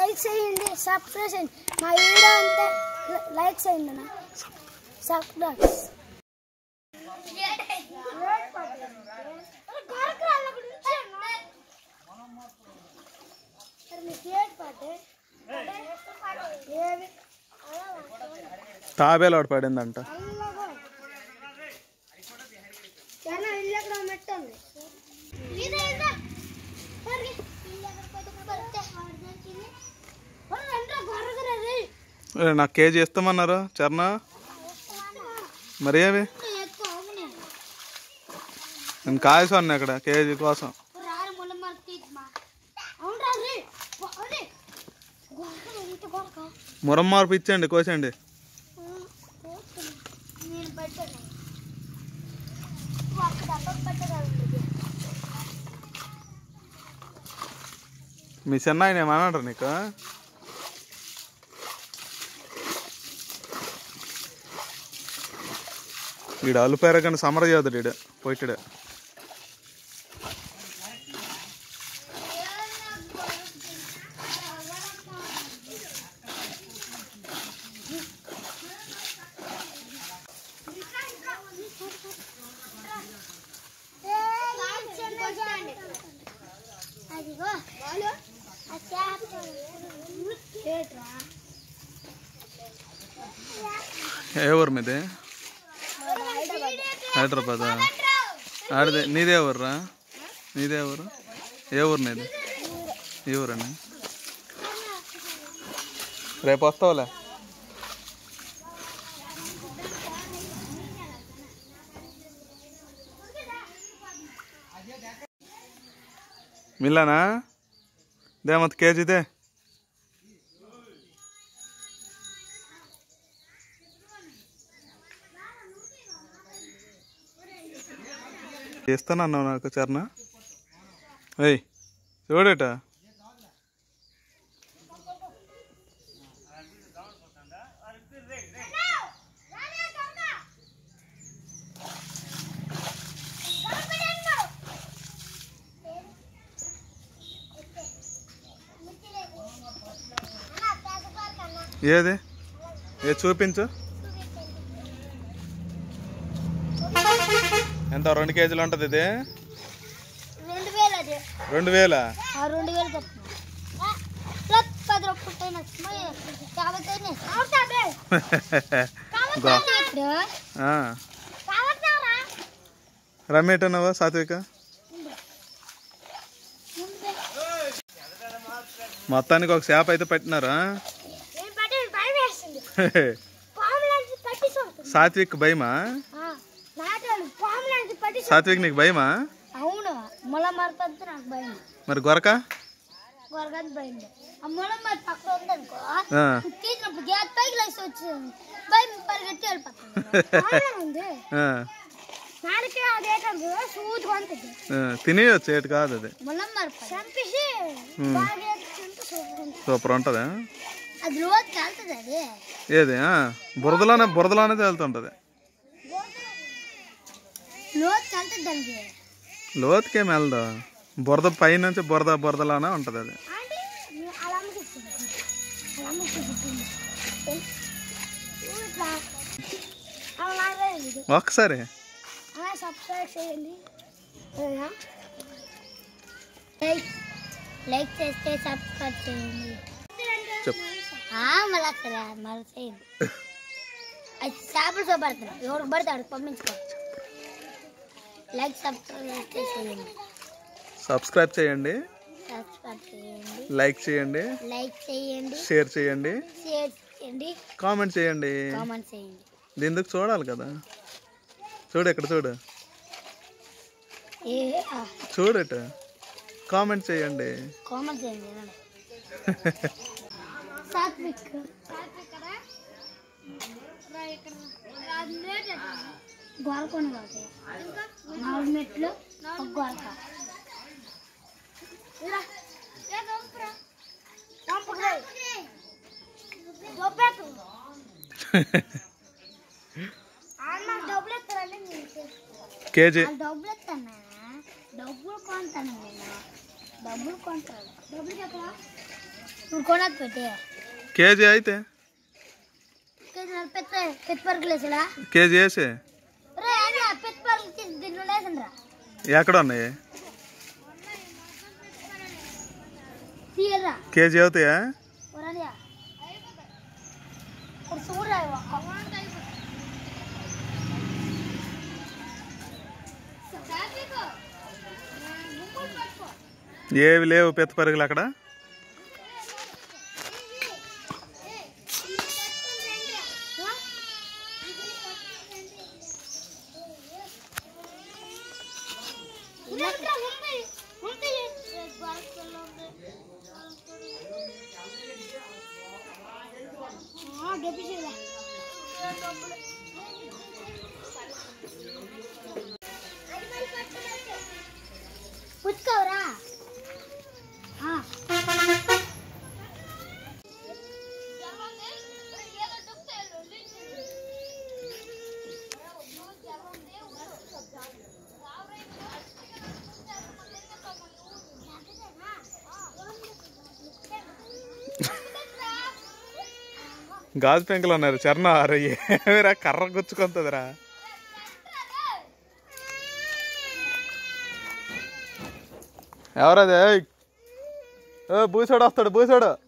Like చేయండి subscribe చేయండి మా వీడియో అంతే లైక్ చేయండి అన్న సబ్స్క్రైబ్ ఏమి తాబేలు ఒకటి పడిందంట చాలా ఇల్లు ఎక్కడ మెట్టుంది ఏ, నాకు కేజీ ఇస్తామన్నారు చరణ మరి ఏవి నేను కాయసాను అక్కడ కేజీ కోసం మురం మార్పు ఇచ్చండి కోసండి నేను పెట్టాను అక్కడ అప్ప పెట్టగలను మీ చిన్న ఆయన ఏమన్నాడు నీకు వీడు అల్లు పేరగానే సమర చదువుడు ఈడు పోయిటాడు అదిగో ఆ చేప ఏట్రా ఏ ఊరు మీది హైదరాబాద్ ఆడిదే నీదే ఊర్రా నీదే ఊరు ఏ ఊరు నీది ఏ ఊరండి రేపు వస్తావులే మిల్లానా దే ಮತ್ತೆ ಕೆ ಜಿ ಇದೆ ఇస్తానన్నావు నాకు చరణ ఏయ్ చూడట ఏది ఏ చూపించు ఎంత రెండు కేజీలు ఉంటుంది ఇది రెండు వేలు అది రెండు వేల ఆ రెండు వేలు చెప్తున్నా ప్లస్ పది రూపాయలు నచ్చుతాయి కాబట్టి అవుతాడే గా. ఇప్పుడు ఆ. కావచ్చారా రమ్మేటన్నావా సాత్విక మొత్తానికి ఒక చేప అయితే పెట్టినారా నేను పట్టి భయం వేస్తుంది పాములాంటి పట్టి చూస్తుంది సాత్విక్ భయమా నాటోళ్ళు పాములాంటి పట్టి సాత్విక్ నీకు భయమా అవును మొల మరపద్దు నాకు భయం మరి గొరక గొరగది భయం ఆ మొల మరి పక్కన ఉందనుకో ఆ. తీసినప్పుడు గ్యాస్ పైకి లేసి వచ్చింది భయం పరిగెత్తి వెళ్ళిపోతుంది ఉంది ఆ. నాలుగు అదేటప్పుడు సూది కొంతది ఆ. తినేయొచ్చు ఏటు కాదు అది మొలం మరప చంపేసి ఉమ్. బాగా తింటూ చూసుకుంటుంది సూపర్ ఉంటుందా అది రోజుకి వెళ్తుంది అది ఏది ఆ. బురదలోనే బురదలోనే తేలుతుంటది రోజుకి వెళ్తుంది దానికి లోతుకేం వెళ్దా బురద పైనుంచి బురద బురదలోనే ఉంటుంది అది అంటే అలా అమ్మకిస్తుంది అలా అమ్మకిస్తుంది ఇట్లా అలాగే ఇది ఒక్కసారి అలా సబ్స్క్రైబ్ చేయండి ఓకేనా? లైక్ లైక్ చేస్తే సబ్స్క్రైబ్ చేయండి చెప్పు ఆ, మళ్ళీ అక్కడ మళ్ళీ చేయండి అది చేపలు చూపడుతున్నాయి ఎవరికి పడితే అడిగి పంపించుకోవచ్చు లైక్ సబ్స్క్రైబ్ చేస్తే చేయండి సబ్స్క్రైబ్ చేయండి సబ్స్క్రైబ్ చేయండి లైక్ చేయండి లైక్ చేయండి షేర్ చేయండి షేర్ చేయండి కామెంట్ చేయండి కామెంట్ చేయండి దీనికి చూడాలి కదా చూడు ఇక్కడ చూడు ఏ ఆ, చూడట కామెంట్ చేయండి కామెంట్ చేయండి వినండి. సాత్విక్ గోల్కొండ కాదు నాలుగు మెట్లు ఒక గోల్క డబ్బులు ఎత్తారండి కేజీ డబ్బులు ఎత్తానా డబ్బులు కొంటాను నేను డబ్బులు కొంటాను డబ్బులు చెప్పరా నువ్వు కొనకు పెట్టి కేజీ అయితే పెద్ద పెద్ద పరుగులు వేసాడా కేజీ వేసే రే అది ఆ పెద్ద పరుగులు తీసి దీంట్లో వేసండ్రా ఎక్కడ ఉన్నాయి తీయరా కేజీ అవుతాయా ఒరనియా ఇప్పుడు చూడరా ఏవి లేవు పెద్ద పరుగులు అక్కడ పుచ్చుకోవరా గాజు పెంకులు ఉన్నారు చర్ణ అరే ఏమిరా కర్ర గుచ్చుకుంటుందిరా ఎవరదే ఓ బూసాడు వస్తాడు బూసాడు